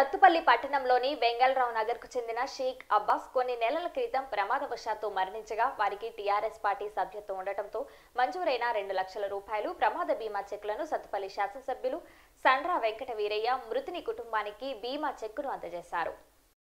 సత్తుపల్లి పట్టణంలోని వెంగళరావు నగర్ కు చెందిన షేక్ అబ్బాస్ కొన్ని నెలల క్రితం ప్రమాదవశాత్తు మరణించగా వారికి టీఆర్ఎస్ పార్టీ సభ్యత్వం ఉండటంతో మంజూరైన రెండు లక్షల రూపాయలు ప్రమాద బీమా చెక్కులను సత్తుపల్లి శాసనసభ్యులు సండ్రా వెంకట వీరయ్య మృతుని కుటుంబానికి బీమా చెక్కును అందజేశారు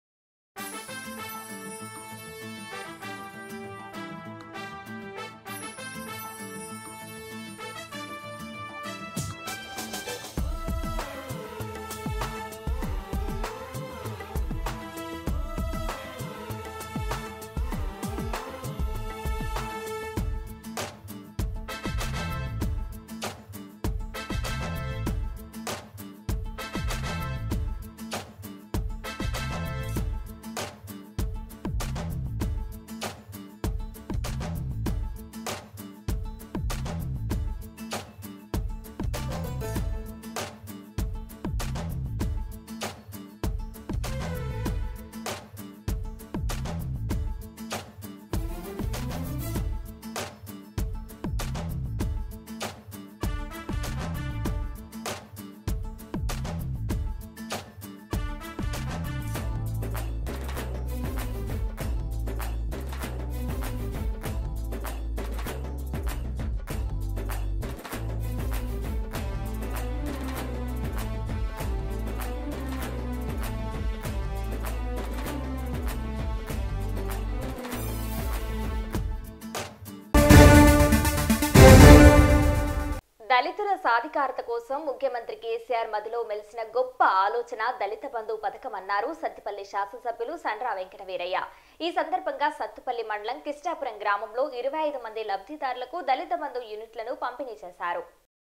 దళితుల సాధికారత కోసం ముఖ్యమంత్రి కేసీఆర్ మదిలో మెలిసిన గొప్ప ఆలోచన దళిత బంధు పథకం అన్నారు సత్తుపల్లి శాసనసభ్యులు సండ్రా వెంకట వీరయ్య ఈ సందర్భంగా సత్తుపల్లి మండలం కిష్టాపురం గ్రామంలో ఇరవై ఐదు మంది లబ్ధిదారులకు దళిత బంధు యూనిట్లను పంపిణీ చేశారు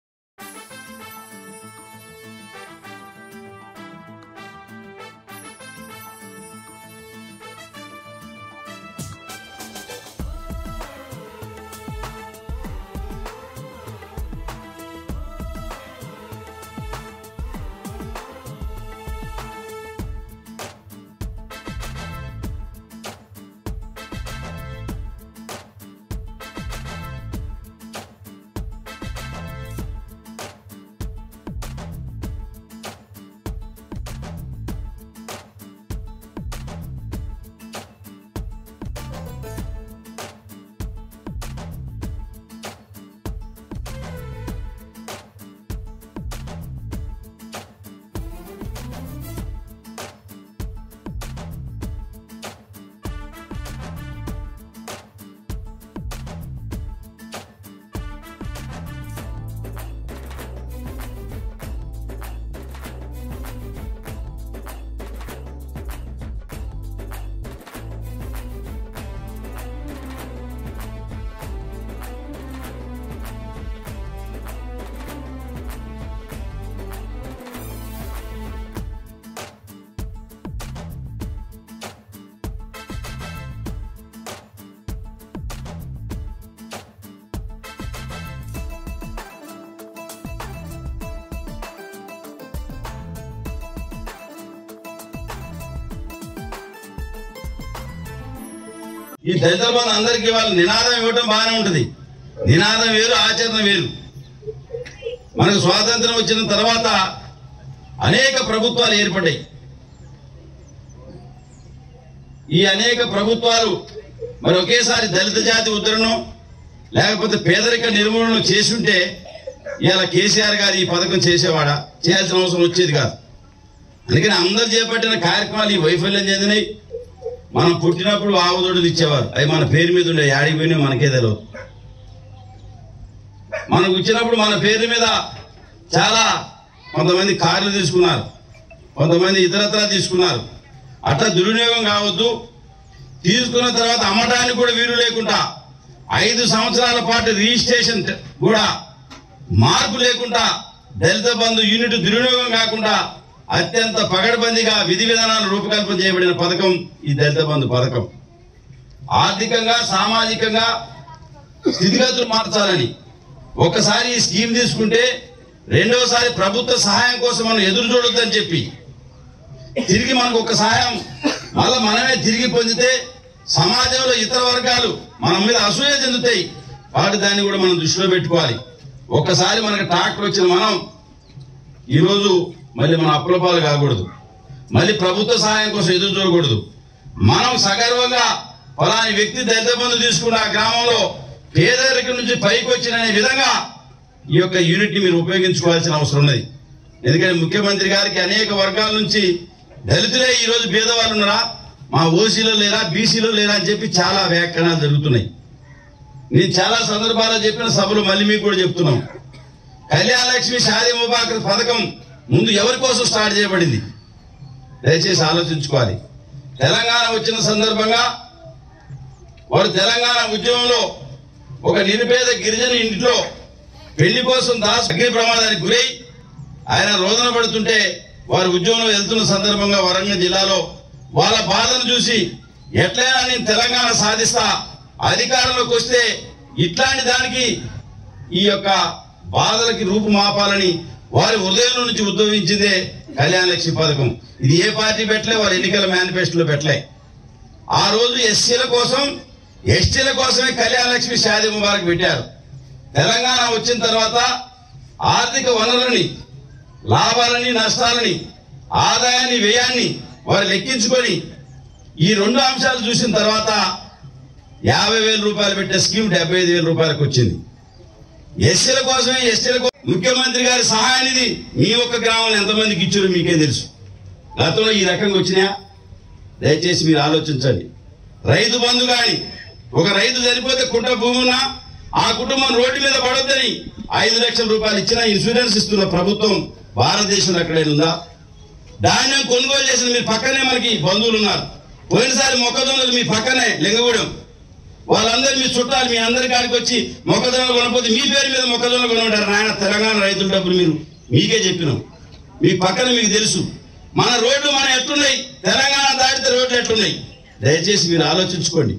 ఈ దళిత బంధు అందరికీ వాళ్ళ నినాదం ఇవ్వటం బాగానే ఉంటుంది నినాదం వేరు ఆచరణ వేరు మనకు స్వాతంత్రం వచ్చిన తర్వాత అనేక ప్రభుత్వాలు ఏర్పడ్డాయి ఈ అనేక ప్రభుత్వాలు మరి ఒకేసారి దళిత జాతి ఉద్ధరణం లేకపోతే పేదరిక నిర్మూలన చేసుంటే ఇలా కేసీఆర్ గారు ఈ పథకం చేసేవాడా చేయాల్సిన అవసరం వచ్చేది కాదు అందుకని అందరు చేపట్టిన కార్యక్రమాలు ఈ వైఫల్యం చెందినాయి మనం పుట్టినప్పుడు ఆవుదొడ్డులు ఇచ్చేవారు అవి మన పేరు మీద ఉండే యాడికి పోయినా మనకే తెలియదు మనకు ఇచ్చినప్పుడు మన పేరు మీద చాలా కొంతమంది కార్లు తీసుకున్నారు కొంతమంది ఇతరత్రా తీసుకున్నారు అట్లా దుర్వినియోగం కావద్దు తీసుకున్న తర్వాత అమ్మడానికి కూడా వీలు లేకుండా ఐదు సంవత్సరాల పాటు రిజిస్ట్రేషన్ ట- కూడా మార్పు లేకుండా దళిత బంధు యూనిట్ దుర్వినియోగం కాకుండా అత్యంత పగడబందిగా విధి విధానాలు రూపకల్పన చేయబడిన పథకం ఈ దళిత బంధు పథకం ఆర్థికంగా సామాజికంగా స్థితిగతులు మార్చాలని ఒకసారి ఈ స్కీమ్ తీసుకుంటే రెండోసారి ప్రభుత్వ సహాయం కోసం మనం ఎదురు చూడొద్దని చెప్పి తిరిగి మనకు ఒక సహాయం మళ్ళీ మనమే తిరిగి పొందితే సమాజంలో ఇతర వర్గాలు మన మీద అసూయ చెందుతాయి వాటి దాన్ని కూడా మనం దృష్టిలో పెట్టుకోవాలి ఒక్కసారి మనకు ట్రాక్టర్ వచ్చిన మనం ఈరోజు మళ్ళీ మన అప్పుల పాలు కాకూడదు మళ్ళీ ప్రభుత్వ సహాయం కోసం ఎదురు చూడకూడదు మనం సగర్వంగా ఫలాని వ్యక్తి దళిత బంధు తీసుకున్న ఆ గ్రామంలో పేదరికం నుంచి పైకి వచ్చిన అనే విధంగా ఈ యొక్క యూనిట్ ని మీరు ఉపయోగించుకోవాల్సిన అవసరం ఉన్నది ఎందుకంటే ముఖ్యమంత్రి గారికి అనేక వర్గాల నుంచి దళితులే ఈ రోజు పేదవాళ్ళు ఉన్నారా మా ఓసీలో లేరా బీసీలో లేరా అని చెప్పి చాలా వ్యాఖ్యానాలు జరుగుతున్నాయి నేను చాలా సందర్భాల్లో చెప్పిన సభలు మళ్ళీ మీకు కూడా చెప్తున్నాం కళ్యాణ లక్ష్మి షాదీ ముబారక్ పథకం ముందు ఎవరి కోసం స్టార్ట్ చేయబడింది దయచేసి ఆలోచించుకోవాలి తెలంగాణ వచ్చిన సందర్భంగా వారు తెలంగాణ ఉద్యమంలో ఒక నిరుపేద గిరిజన ఇంటిలో పెళ్లి కోసం దాసు అగ్ని ప్రమాదానికి గురై ఆయన రోదన పడుతుంటే వారు ఉద్యమంలో వెళ్తున్న సందర్భంగా వరంగల్ జిల్లాలో వాళ్ళ బాధను చూసి ఎట్లయినా నేను తెలంగాణ సాధిస్తా అధికారంలోకి వస్తే ఇట్లాంటి దానికి ఈ యొక్క బాధలకి రూపుమాపాలని వారి హృదయంలో నుంచి ఉద్భవించిందే కళ్యాణ లక్ష్మి పథకం ఇది ఏ పార్టీ పెట్టలే వారి ఎన్నికల మేనిఫెస్టోలో పెట్టలే ఆ రోజు ఎస్సీల కోసం ఎస్టీల కోసమే కళ్యాణ లక్ష్మి షాదీ ముబారక్ పెట్టారు తెలంగాణ వచ్చిన తర్వాత ఆర్థిక వనరులని లాభాలని నష్టాలని ఆదాయాన్ని వ్యయాన్ని వారు లెక్కించుకొని ఈ రెండు అంశాలు చూసిన తర్వాత యాభై వేల రూపాయలు పెట్టే స్కీమ్ డెబ్బై ఐదు వేల రూపాయలకు వచ్చింది ఎస్సీల కోసమే ఎస్టీల కోసం ముఖ్యమంత్రి గారి సహాయానిధి మీ ఒక్క గ్రామంలో ఎంతమందికి ఇచ్చారో మీకే తెలుసు గతంలో ఈ రకంగా వచ్చినాయా దయచేసి మీరు ఆలోచించండి రైతు బంధు కానీ ఒక రైతు చనిపోతే కుంట భూమి ఉన్నా ఆ కుటుంబం రోడ్డు మీద పడొద్దని ఐదు లక్షల రూపాయలు ఇచ్చిన ఇన్సూరెన్స్ ఇస్తున్న ప్రభుత్వం భారతదేశంలో ఎక్కడైనా ఉందా ధాన్యం కొనుగోలు చేసిన మీ పక్కనే మనకి బంధువులు ఉన్నారు పోయినసారి మొక్కజొన్నలు మీ పక్కనే లింగగూడెం వాళ్ళందరూ మీ చుట్టాలు మీ అందరి కాడికి వచ్చి మొక్కజొన్నలు కొనకపోతే మీ పేరు మీద మొక్కజొన్నలు కొనుంటారు నాయన తెలంగాణ రైతుల డబ్బులు మీరు మీకే చెప్పినాం మీ పక్కన మీకు తెలుసు మన రోడ్లు మన ఎట్లున్నాయి తెలంగాణ దాటితే రోడ్లు ఎట్లున్నాయి దయచేసి మీరు ఆలోచించుకోండి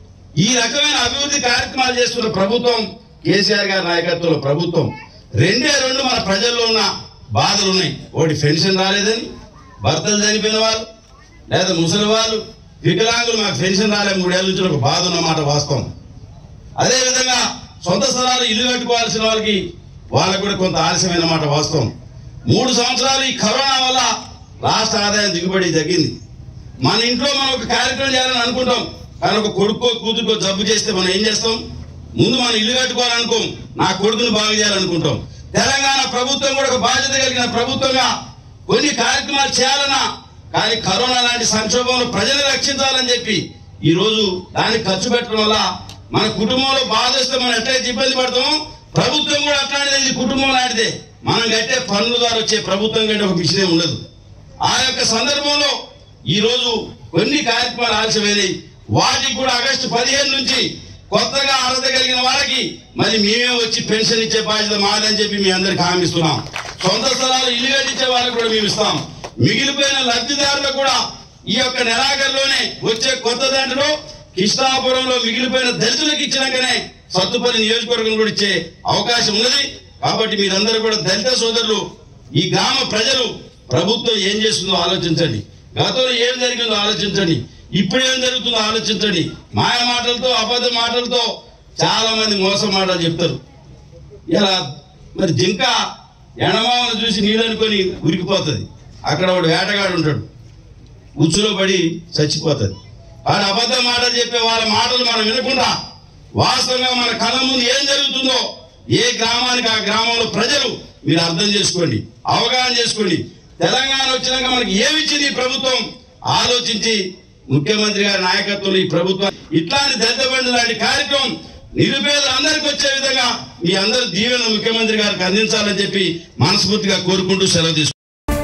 ఈ రకమైన అభివృద్ధి కార్యక్రమాలు చేస్తున్న ప్రభుత్వం కేసీఆర్ గారి నాయకత్వంలో ప్రభుత్వం రెండే రెండు మన ప్రజల్లో ఉన్న బాధలు ఉన్నాయి ఒకటి పెన్షన్ రాలేదని భర్తలు చనిపోయిన వాళ్ళు లేదా ముసలి వాళ్ళు వికలాంగులు మాకు పెన్షన్ రాలే మూడేళ్ల నుంచి ఒక బాధ ఉన్నమాట వాస్తవం అదే విధంగా సొంత స్థలాలు ఇల్లు కట్టుకోవాల్సిన వాళ్ళకి వాళ్ళకు కూడా కొంత ఆలస్యమైన మాట వాస్తవం మూడు సంవత్సరాలు ఈ కరోనా వల్ల రాష్ట్ర ఆదాయం దిగుబడి తగ్గింది మన ఇంట్లో మనం ఒక కార్యక్రమం చేయాలని అనుకుంటాం కానీ ఒక కొడుకో కూతురుకో జబ్బు చేస్తే మనం ఏం చేస్తాం ముందు మనం ఇల్లు కట్టుకోవాలనుకోం నా కొడుకుని బాగు చేయాలనుకుంటాం తెలంగాణ ప్రభుత్వం కూడా ఒక బాధ్యత కలిగిన ప్రభుత్వంగా కొన్ని కార్యక్రమాలు చేయాలన్నా కానీ కరోనా లాంటి సంక్షోభంలో ప్రజలు రక్షించాలని చెప్పి ఈ రోజు దానికి ఖర్చు పెట్టడం వల్ల మన కుటుంబంలో బాధ వస్తే మనం ఎట్లయితే ఇబ్బంది పడతామో ప్రభుత్వం కూడా అట్లాంటిది ఇది కుటుంబం లాంటిదే మనం కట్టే పన్నుల ద్వారా వచ్చే ప్రభుత్వం కంటే ఒక మిషనే ఉండదు ఆ యొక్క సందర్భంలో ఈ రోజు కొన్ని కార్యక్రమాలు ఆలస్యమైనవి వాటికి కూడా ఆగస్టు పదిహేను నుంచి కొత్తగా అర్హత కలిగిన వారికి మరి మేమే వచ్చి పెన్షన్ ఇచ్చే బాధ్యత మాదని చెప్పి మీ అందరికి హామీ ఇస్తున్నాం సొంత స్థలాలు ఇల్లు కట్టించే వాళ్ళకి కూడా మేము ఇస్తాం మిగిలిపోయిన లబ్ధిదారులకు కూడా ఈ యొక్క నెలాఖరులోనే వచ్చే కొత్త దాంట్లో కృష్ణాపురంలో మిగిలిపోయిన దళితులకు ఇచ్చినాకనే సత్తుపల్లి నియోజకవర్గం కూడా ఇచ్చే అవకాశం ఉన్నది కాబట్టి మీరందరూ కూడా దళిత సోదరులు ఈ గ్రామ ప్రజలు ప్రభుత్వం ఏం చేస్తుందో ఆలోచించండి గతంలో ఏం జరిగిందో ఆలోచించండి ఇప్పుడు ఏం జరుగుతుందో ఆలోచించండి మాయ మాటలతో అబద్ధ మాటలతో చాలా మంది మోసం మాటలు చెప్తారు ఇలా మరి జింక ఎడమామను చూసి నీళ్ళనుకొని ఉరికిపోతుంది అక్కడ వాడు వేటగాడు ఉంటాడు ఉచ్చులో పడి చచ్చిపోతుంది వాడు అబద్ధ మాటలు చెప్పే వాళ్ళ మాటలు మనం వినకుండా వాస్తవంగా మన కళ్ళ ముందు ఏం జరుగుతుందో ఏ గ్రామానికి ఆ గ్రామంలో ప్రజలు మీరు అర్థం చేసుకోండి అవగాహన చేసుకోండి తెలంగాణ వచ్చినాక మనకి ఏమి ఇచ్చింది ఈ ప్రభుత్వం ఆలోచించి ముఖ్యమంత్రి గారి నాయకత్వంలో ఈ ప్రభుత్వం ఇట్లాంటి దళిత బంధు లాంటి కార్యక్రమం నిరుపేదలందరికీ వచ్చే విధంగా మీ అందరూ దీవెన ముఖ్యమంత్రి గారికి అందించాలని చెప్పి మనస్ఫూర్తిగా కోరుకుంటూ సెలవు తీసుకుంటాను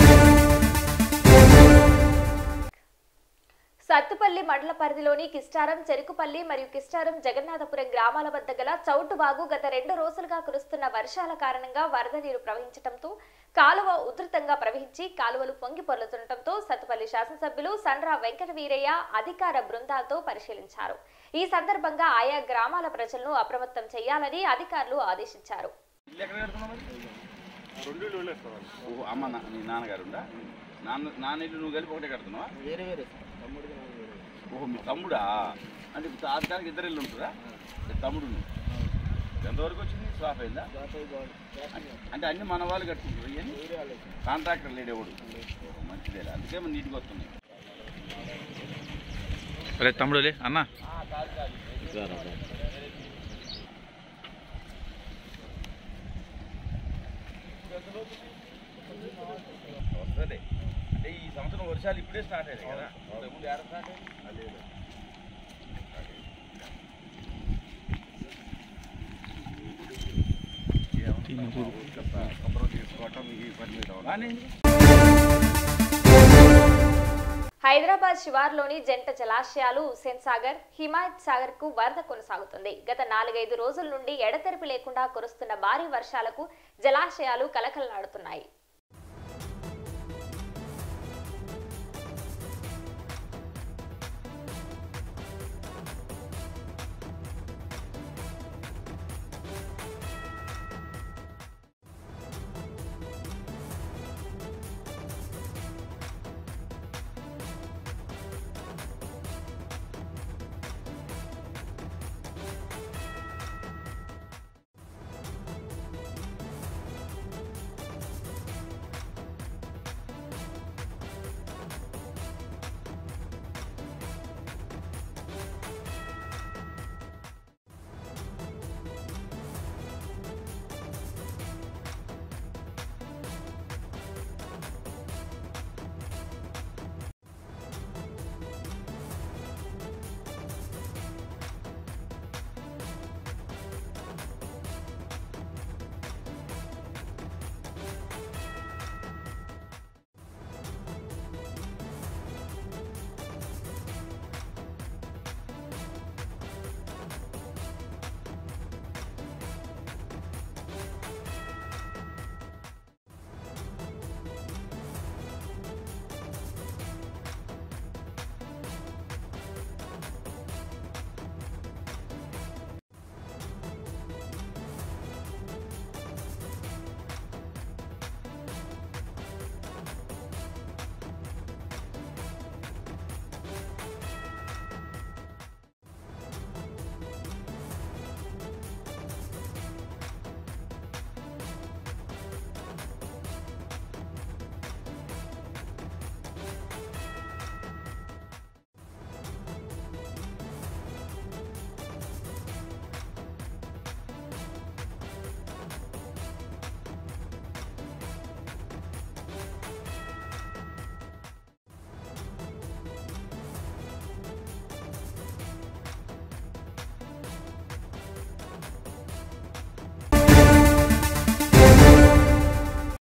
సత్తుపల్లి మండల పరిధిలోని కిస్టారం చెరుకుపల్లి మరియు కిస్టారం జగన్నాథపురం గ్రామాల వద్ద గల చౌటుబాగు గత రెండు రోజులుగా కురుస్తున్న వర్షాల కారణంగా వరద నీరు ప్రవహించడంతో కాలువ ఉధృతంగా ప్రవహించి కాలువలు పొంగి పొర్లుతుండటంతో సత్తుపల్లి శాసనసభ్యులు సండ్రా వెంకట వీరయ్య అధికార బృందాలతో పరిశీలించారు ఈ సందర్భంగా ఆయా గ్రామాల ప్రజలను అప్రమత్తం చేయాలని అధికారులు ఆదేశించారు రెండు ఇల్లు వెళ్ళేసుకోవాలి ఓహో అమ్మ నా- నీ నాన్నగారు ఉందా నాన్న నాన్న ఇల్లు నువ్వు కలిపి ఒకటే కడుతున్నావా వేరే వేరే సార్ తమ్ముడికి నాకు వేరే ఓహో మీ తమ్ముడా అంటే ఇప్పుడు తాత్కాలిక ఇద్దరు ఇల్లు ఉంటుందా మీ తమ్ముడు నువ్వు. ఎంతవరకు వచ్చింది స్వాప్ అయిందా జాతీయ గవర్నమెంట్ అంటే అన్ని మన వాళ్ళు కట్టుకుంటారు ఇవన్నీ వేరే వాళ్ళే సార్ కాంట్రాక్టర్ లేడు ఎవడు మంచి మంచిదే అందుకే నీట్గా వస్తున్నాయి అరే తమ్ముడు లే అన్న వస్తుంది అంటే ఈ సంవత్సరం వర్షాలు ఇప్పుడే స్టార్ట్ అయ్యాయి కదా ముందు ఏడ స్టార్ట్ అయ్యాయి తీసుకోవటం ఈ పని మీద హైదరాబాద్ శివార్లోని జంట జలాశయాలు హుస్సేన్ సాగర్ హిమాయత్ సాగర్ కు వరద కొనసాగుతుంది గత నాలుగైదు రోజుల నుండి ఎడతెరిపి లేకుండా కురుస్తున్న భారీ వర్షాలకు జలాశయాలు కలకలలాడుతున్నాయి